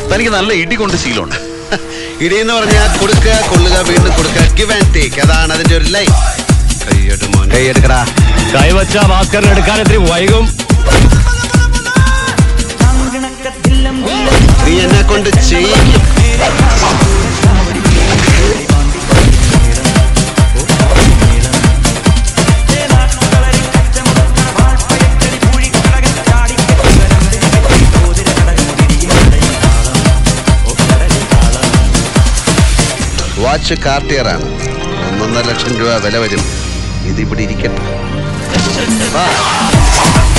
തനിക്ക് നല്ല ഇടി കൊണ്ട് ശീലമുണ്ട് ഇടിയെന്ന് പറഞ്ഞാൽ കൊടുക്കുക കൊള്ളുക വീണ്ടും കൊടുക്കുക ഗിവ് ആൻഡ് ടേക്ക് അതാണ് അതിന്റെ ഒരു ലൈൻ കൈയ്യട് മോനെ കൈയെടുക്കടാ കൈവച്ച ഭാസ്കരൻ എടുക്കാൻ ഇത്തിരി വൈകും നീ എന്നെ കൊണ്ട് ചെയ്യും വാച്ച് കാർട്ടിയർ ആണ് ഒന്നൊന്നര ലക്ഷം രൂപ വില വരും ഇതിവിടെ ഇരിക്കട്ടെ വാ.